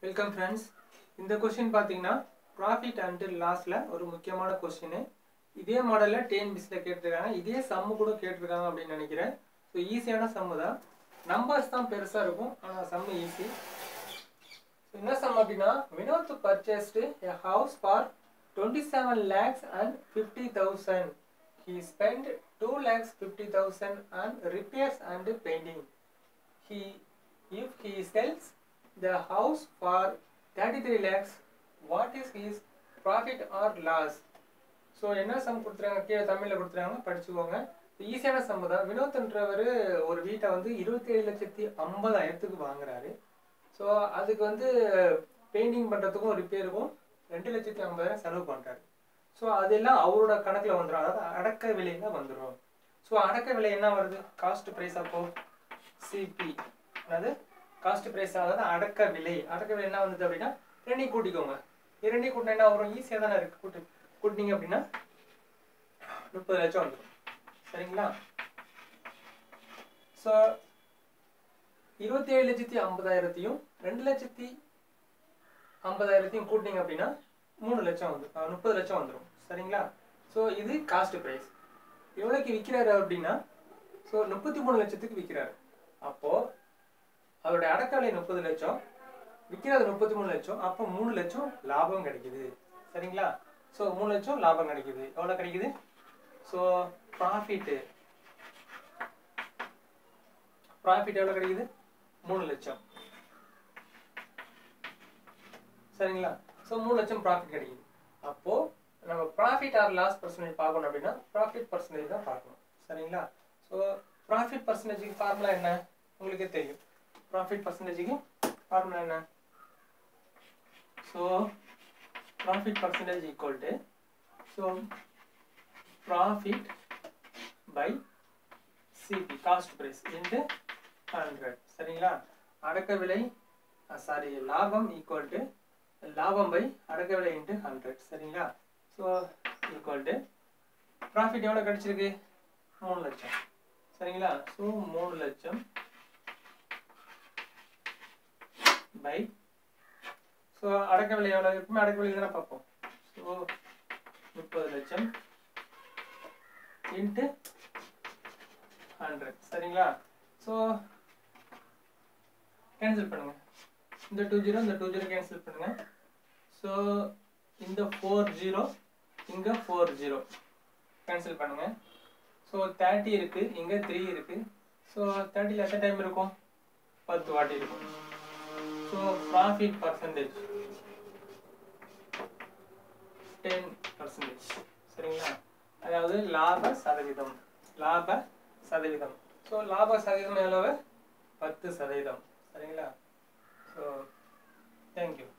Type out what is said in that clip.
welcome friends இந்த question பார்த்தீங்கன்னா profit and லாஸில் ஒரு முக்கியமான கொஸ்டின் இதே மாடலில் டென் பிஸில் கேட்டிருக்காங்க இதே சம்மு கூட கேட்டிருக்காங்க அப்படின்னு நினைக்கிறேன் ஸோ ஈஸியான சம்மு தான் நம்பர்ஸ் தான் பெருசாக இருக்கும் ஆனால் சம்மு ஈஸி என்ன சம் அப்படின்னா Vinod purchased a house for twenty seven lakhs and fifty thousand he spend two lakhs fifty thousand and repairs and painting he if he sells the house for 33 lakhs what is his profit or loss so என்ன sum கொடுத்துருக்காங்க கீழே தமிழில் கொடுத்துருக்காங்க படிச்சுக்கோங்க ஈஸியான some தான் வினோத்ன்றவர் ஒரு வீட்டை வந்து இருபத்தி ஏழு லட்சத்தி ஐம்பதாயிரத்துக்கு வாங்குறாரு ஸோ அதுக்கு வந்து பெயிண்டிங் பண்ணுறதுக்கும் ரிப்பேருக்கும் ரெண்டு லட்சத்தி ஐம்பதாயிரம் செலவு பண்ணுறாரு ஸோ அதெல்லாம் அவரோட கணக்கில் வந்துடும் அதாவது அடக்க விலையில வந்துடும் ஸோ அடக்க விலை என்ன வருது காஸ்ட் ப்ரைஸ் அப்போ சிபி அதாவது காஸ்ட் ப்ரைஸ் அதாவது அடக்க விலை அடக்க விலை என்ன வந்தது அப்படின்னா ரெண்டையும் கூட்டிக்கோங்க இரண்டையும் கூட்டினா என்ன வரும் ஈஸியாக தானே இருக்கு கூட்டு கூட்டினீங்க அப்படின்னா முப்பது லட்சம் வந்துடும் சரிங்களா ஸோ இருபத்தி ஏழு லட்சத்தி ஐம்பதாயிரத்தையும் ரெண்டு லட்சத்தி ஐம்பதாயிரத்தையும் கூட்டினீங்க அப்படின்னா மூணு லட்சம் வந்து முப்பது லட்சம் வந்துடும் சரிங்களா ஸோ இது காஸ்ட் ப்ரைஸ் எவ்வளோக்கு விற்கிறாரு அப்படின்னா ஸோ முப்பத்தி மூணு லட்சத்துக்கு விற்கிறாரு அப்போ அவருடைய அடக்கலை முப்பது லட்சம் விற்கிறது முப்பத்தி மூணு லட்சம் அப்போ மூணு லட்சம் லாபம் கிடைக்குது சரிங்களா ஸோ மூணு லட்சம் லாபம் கிடைக்குது எவ்வளோ கிடைக்குது ஸோ ப்ராஃபிட்டு ப்ராஃபிட் எவ்வளோ கிடைக்குது மூணு லட்சம் சரிங்களா ஸோ மூணு லட்சம் ப்ராஃபிட் கிடைக்குது அப்போ நம்ம ப்ராஃபிட் ஆர் லாஸ் பர்சன்டேஜ் பார்க்கணும் அப்படின்னா ப்ராஃபிட் பர்சன்டேஜ் தான் பார்க்கணும் சரிங்களா ஸோ ப்ராஃபிட் பர்சன்டேஜுக்கு ஃபார்முலா என்ன உங்களுக்கே தெரியும் ப்ராஃபிட் பர்சன்டேஜுக்கு ஃபார்முலா என்ன so profit percentage equal to so profit by CP cost price into hundred சரிங்களா அடக்க விலை சாரி லாபம் ஈக்குவல் டு லாபம் பை அடக்க விலை இன்ட்டு ஹண்ட்ரட் சரிங்களா ஸோ ஈக்குவல் டு ப்ராஃபிட் எவ்வளோ கிடச்சிருக்கு மூணு லட்சம் சரிங்களா ஸோ மூணு லட்சம் பை ஸோ அடக்க விலை எவ்வளோ எப்பவுமே அடக்க விலை தானே பார்ப்போம் ஸோ முப்பது லட்சம் இன்ட்டு ஹண்ட்ரட் சரிங்களா ஸோ கேன்சல் பண்ணுங்க இந்த டூ ஜீரோ இந்த டூ ஜீரோ கேன்சல் பண்ணுங்க ஸோ இந்த ஃபோர் ஜீரோ இங்கே ஃபோர் ஜீரோ கேன்சல் பண்ணுங்க ஸோ தேர்ட்டி இருக்கு இங்கே த்ரீ இருக்கு ஸோ தேர்ட்டியில் எத்தனை டைம் இருக்கும் பத்து வாட்டி இருக்கும் so profit percentage ten percentage சரிங்களா அதாவது லாப சதவீதம் லாப சதவீதம் ஸோ லாப சதவீதம் எவ்வளவு பத்து சதவீதம் சரிங்களா ஸோ தேங்க்யூ